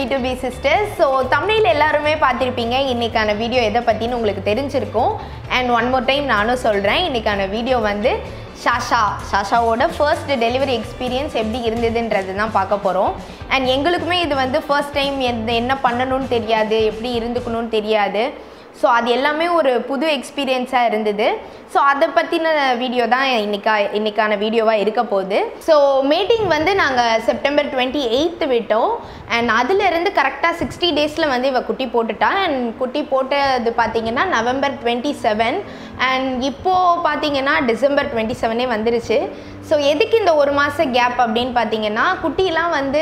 to be sisters so தமிழில் எல்லாருமே பார்த்துருப்பீங்க இன்னைக்கான வீடியோ எதை பற்றின்னு உங்களுக்கு தெரிஞ்சிருக்கும் அண்ட் ஒன் மோர் டைம் நானும் சொல்கிறேன் இன்னைக்கான வீடியோ வந்து ஷாஷா ஷாஷாவோட ஃபர்ஸ்ட் டெலிவரி எக்ஸ்பீரியன்ஸ் எப்படி இருந்ததுன்றது தான் பார்க்க போகிறோம் அண்ட் எங்களுக்குமே இது வந்து ஃபர்ஸ்ட் டைம் எந்த என்ன பண்ணணும்னு தெரியாது எப்படி இருந்துக்கணும்னு தெரியாது ஸோ அது எல்லாமே ஒரு புது எக்ஸ்பீரியன்ஸாக இருந்தது ஸோ அதை பற்றின வீடியோ தான் இன்னைக்கா இன்னைக்கான வீடியோவாக இருக்க போகுது ஸோ மீட்டிங் வந்து நாங்கள் செப்டம்பர் டுவெண்ட்டி எயித்து விட்டோம் அண்ட் அதுலேருந்து கரெக்டாக சிக்ஸ்டி டேஸில் வந்து இவ குட்டி போட்டுட்டா அண்ட் குட்டி போட்டது பார்த்தீங்கன்னா நவம்பர் டுவெண்ட்டி செவன் அண்ட் இப்போது பார்த்தீங்கன்னா டிசம்பர் டுவெண்ட்டி செவனே வந்துருச்சு ஸோ எதுக்கு இந்த ஒரு மாத கேப் அப்படின்னு பார்த்தீங்கன்னா குட்டிலாம் வந்து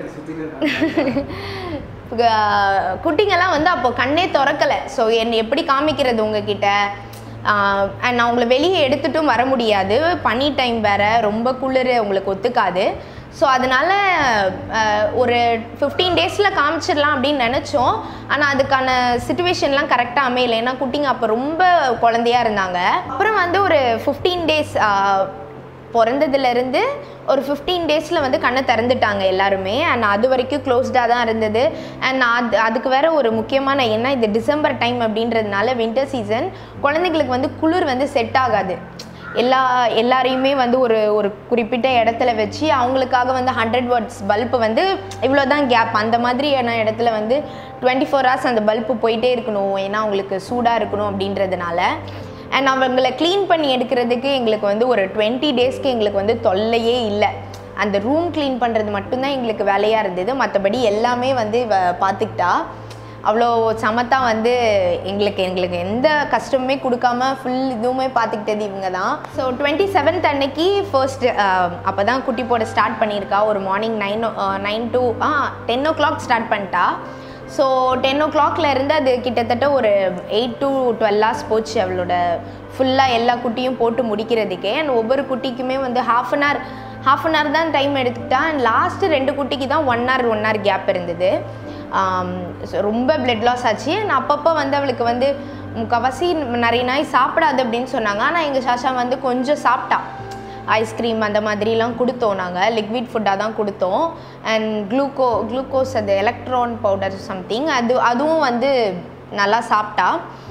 க- குட்டிங்கெல்லாம் வந்து அப்போ கண்ணே திறக்கலை ஸோ என் எப்படி காமிக்கிறது உங்ககிட்ட அண்ட் நான் உங்களை வெளியே எடுத்துட்டும் வர முடியாது பனி டைம் வேறு ரொம்ப குளிர் உங்களுக்கு ஒத்துக்காது ஸோ அதனால் ஒரு ஃபிஃப்டீன் டேஸில் காமிச்சிடலாம் அப்படின்னு நினச்சோம் ஆனால் அதுக்கான சுச்சுவேஷன்லாம் கரெக்டாக அமையல ஏன்னா குட்டிங்க அப்போ ரொம்ப குழந்தையா இருந்தாங்க அப்புறம் வந்து ஒரு ஃபிஃப்டீன் டேஸ் பிறந்ததுலேருந்து ஒரு ஃபிஃப்டீன் டேஸில் வந்து கண்ணை திறந்துட்டாங்க எல்லாருமே அண்ட் அது வரைக்கும் க்ளோஸ்டாக தான் இருந்தது அண்ட் அது அதுக்கு வேற ஒரு முக்கியமான என்ன இது டிசம்பர் டைம் அப்படின்றதுனால வின்டர் சீசன் குழந்தைங்களுக்கு வந்து குளிர் வந்து செட் ஆகாது எல்லா எல்லாரையுமே வந்து ஒரு ஒரு குறிப்பிட்ட இடத்துல வச்சு அவங்களுக்காக வந்து ஹண்ட்ரட் வாட்ஸ் பல்பு வந்து இவ்வளோ தான் கேப் அந்த மாதிரியான இடத்துல வந்து டுவெண்ட்டி ஃபோர் ஹவர்ஸ் அந்த பல்பு போயிட்டே இருக்கணும் ஏன்னா அவங்களுக்கு சூடாக இருக்கணும் அப்படின்றதுனால அண்ட் அவங்கள க்ளீன் பண்ணி எடுக்கிறதுக்கு எங்களுக்கு வந்து ஒரு டுவெண்ட்டி டேஸ்க்கு எங்களுக்கு வந்து தொல்லையே இல்லை அந்த ரூம் க்ளீன் பண்ணுறது மட்டும்தான் எங்களுக்கு வேலையாக இருந்தது மற்றபடி எல்லாமே வந்து இவ பார்த்துக்கிட்டா அவ்வளோ சமத்தா வந்து எங்களுக்கு எங்களுக்கு எந்த கஷ்டமுமே கொடுக்காம ஃபுல் இதுவுமே பார்த்துக்கிட்டது இவங்க தான் ஸோ டுவெண்ட்டி செவன்த் அன்னைக்கு ஃபர்ஸ்ட் அப்போ தான் குட்டி போட ஸ்டார்ட் பண்ணியிருக்கா ஒரு morning nine nine to ah ten o'clock start பண்ணிட்டா ஸோ டென் ஓ கிளாக்ல இருந்து அது கிட்டத்தட்ட ஒரு எயிட் டு டுவெல் ஹவர்ஸ் போச்சு அவளோட ஃபுல்லாக எல்லா குட்டியும் போட்டு முடிக்கிறதுக்கே அண்ட் ஒவ்வொரு குட்டிக்குமே வந்து half an hour half an hour தான் டைம் எடுத்துக்கிட்டா அண்ட் லாஸ்ட்டு ரெண்டு குட்டிக்கு தான் one hour one hour gap இருந்தது ஆம், so ரொம்ப பிளட் லாஸ் ஆச்சு நான் அப்பப்போ வந்து அவளுக்கு வந்து முக்கால்வாசி நிறைய நாய் சாப்பிடாது அப்படின்னு சொன்னாங்க ஆனால் எங்கள் சாஷா வந்து கொஞ்சம் சாப்பிட்டா ஐஸ்கிரீம் அந்த மாதிரிலாம் கொடுத்தோம் நாங்கள் லிக்விட் ஃபுட்டாக தான் கொடுத்தோம் அண்ட் குளுக்கோ குளுக்கோஸ் அது எலக்ட்ரான் பவுடர் சம்திங் அது அதுவும் வந்து நல்லா சாப்பிட்டா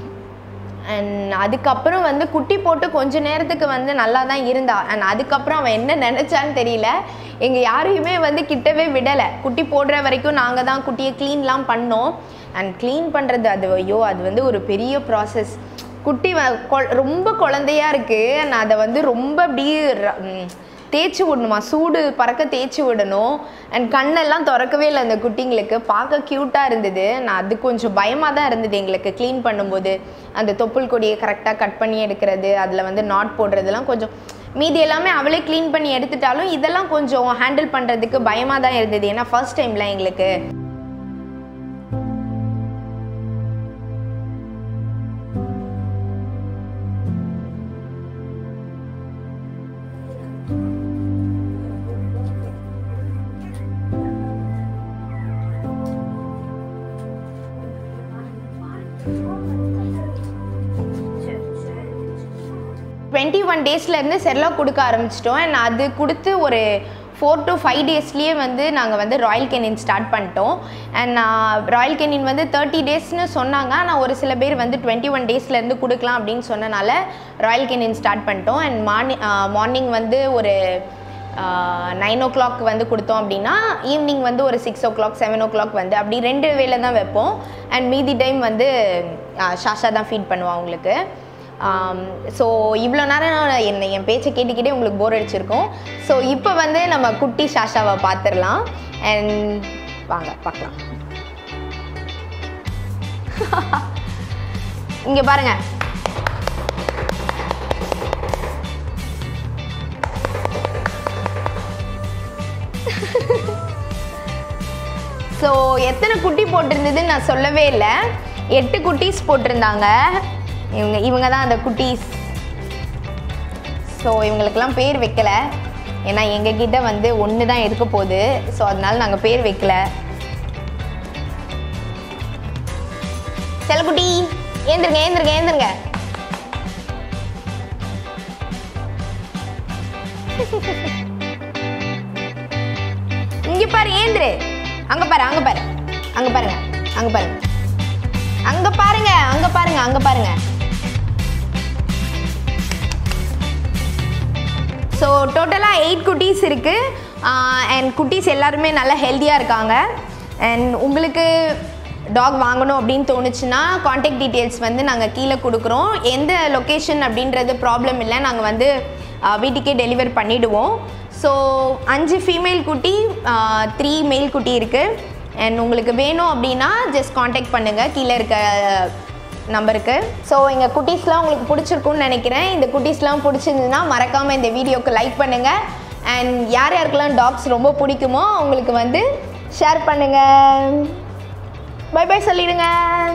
அண்ட் அதுக்கப்புறம் வந்து குட்டி போட்டு கொஞ்ச நேரத்துக்கு வந்து நல்லா தான் இருந்தா அண்ட் அதுக்கப்புறம் அவன் என்ன நினச்சான்னு தெரியல எங்கள் யாரையுமே வந்து கிட்டவே விடலை குட்டி போடுற வரைக்கும் நாங்கள் தான் குட்டியை க்ளீன்லாம் பண்ணோம் அண்ட் க்ளீன் பண்ணுறது அது ஐயோ அது வந்து ஒரு பெரிய ப்ராசஸ் குட்டி வ- கொ- ரொம்ப குழந்தையா இருக்குது அண்ட் அதை வந்து ரொம்ப அப்படியே ர- ம், தேய்ச்சி விடணுமா சூடு பறக்க தேய்ச்சி விடணும் அண்ட் கண்ணெல்லாம் திறக்கவே இல்லை அந்த குட்டிங்களுக்கு பார்க்க க்யூட்டாக இருந்தது நான் அது கொஞ்சம் பயமாக தான் இருந்தது எங்களுக்கு க்ளீன் பண்ணும்போது அந்த தொப்புள் கொடியை கரெக்டாக கட் பண்ணி எடுக்கிறது அதில் வந்து நாட் போடுறதுலாம் கொஞ்சம் மீதி எல்லாமே அவளே க்ளீன் பண்ணி எடுத்துட்டாலும் இதெல்லாம் கொஞ்சம் ஹேண்டில் பண்ணுறதுக்கு பயமாக தான் இருந்தது ஏன்னா ஃபர்ஸ்ட் டைம்ல எங்களுக்கு டுவெண்ட்டி ஒன் டேஸ்லேருந்து செர்லாக் கொடுக்க ஆரம்பிச்சிட்டோம் அண்ட் அது கொடுத்து ஒரு ஃபோர் டு ஃபைவ் டேஸ்லேயே வந்து நாங்கள் வந்து ராயல் கெனின் ஸ்டார்ட் பண்ணிட்டோம் அண்ட் ராயல் கெனின் வந்து தேர்ட்டி டேஸ்னு சொன்னாங்க ஆனால் ஒரு சில பேர் வந்து டுவெண்ட்டி ஒன் டேஸ்லேருந்து கொடுக்கலாம் அப்படின்னு சொன்னனால ராயல் கெனின் ஸ்டார்ட் பண்ணிட்டோம் அண்ட் மார்னிங் மார்னிங் வந்து ஒரு நைன் ஓ கிளாக் வந்து கொடுத்தோம் அப்படின்னா ஈவினிங் வந்து ஒரு six o'clock seven o'clock வந்து அப்படி ரெண்டு வேளை தான் வைப்போம் அண்ட் மீதி டைம் வந்து ஆஹ், ஷாஷா தான் ஃபீட் பண்ணுவோம் அவங்களுக்கு ஸோ இவ்வளோ நேரம் நான் என்ன என் பேச்சை கேட்டுக்கிட்டே உங்களுக்கு போர் அடிச்சிருக்கோம் ஸோ இப்போ வந்து நம்ம குட்டி ஷாஷாவை பார்த்துடலாம் அண்ட் வாங்க பார்க்கலாம் இங்கே பாருங்க ஸோ எத்தனை குட்டி போட்டிருந்ததுன்னு நான் சொல்லவே இல்லை எட்டு குட்டீஸ் போட்டிருந்தாங்க இவங்க இவங்க தான் அந்த குட்டீஸ் ஸோ இவங்களுக்கெல்லாம் பேர் வைக்கல ஏன்னா எங்ககிட்ட வந்து ஒன்று தான் இருக்க போகுது ஸோ அதனால நாங்கள் பேர் வைக்கல செல்லக்குட்டி ஏந்திருங்க ஏந்திருங்க ஏந்திருங்க இங்க பாரு ஏந்திரு அங்க பாரு அங்க பாரு அங்கே பாருங்க அங்கே பாருங்க அங்கே பாருங்க அங்கே பாருங்க அங்கே பாருங்க ஸோ டோட்டலாக எயிட் குட்டீஸ் இருக்குது அண்ட் குட்டீஸ் எல்லாருமே நல்லா ஹெல்த்தியாக இருக்காங்க அண்ட் உங்களுக்கு டாக் வாங்கணும் அப்படின்னு தோணுச்சுன்னா காண்டாக்ட் டீட்டெயில்ஸ் வந்து நாங்கள் கீழே கொடுக்குறோம் எந்த லொக்கேஷன் அப்படின்றது ப்ராப்ளம் இல்லை நாங்கள் வந்து ஆஹ், வீட்டுக்கே டெலிவர் பண்ணிவிடுவோம் ஸோ அஞ்சு ஃபீமேல் குட்டி த்ரீ மேல் குட்டி இருக்குது அண்ட் உங்களுக்கு வேணும் அப்படின்னா ஜஸ்ட் காண்டாக்ட் பண்ணுங்கள் கீழே இருக்க நம்பருக்கு ஸோ எங்கள் குட்டீஸ்லாம் உங்களுக்கு பிடிச்சிருக்கும்னு நினைக்கிறேன் இந்த குட்டீஸ்லாம் பிடிச்சிருந்ததுன்னா மறக்காமல் இந்த வீடியோக்கு லைக் பண்ணுங்கள் அண்ட் யார் யாருக்கெல்லாம் டாக்ஸ் ரொம்ப பிடிக்குமோ அவங்களுக்கு வந்து ஷேர் பண்ணுங்கள் பை பை சொல்லிடுங்க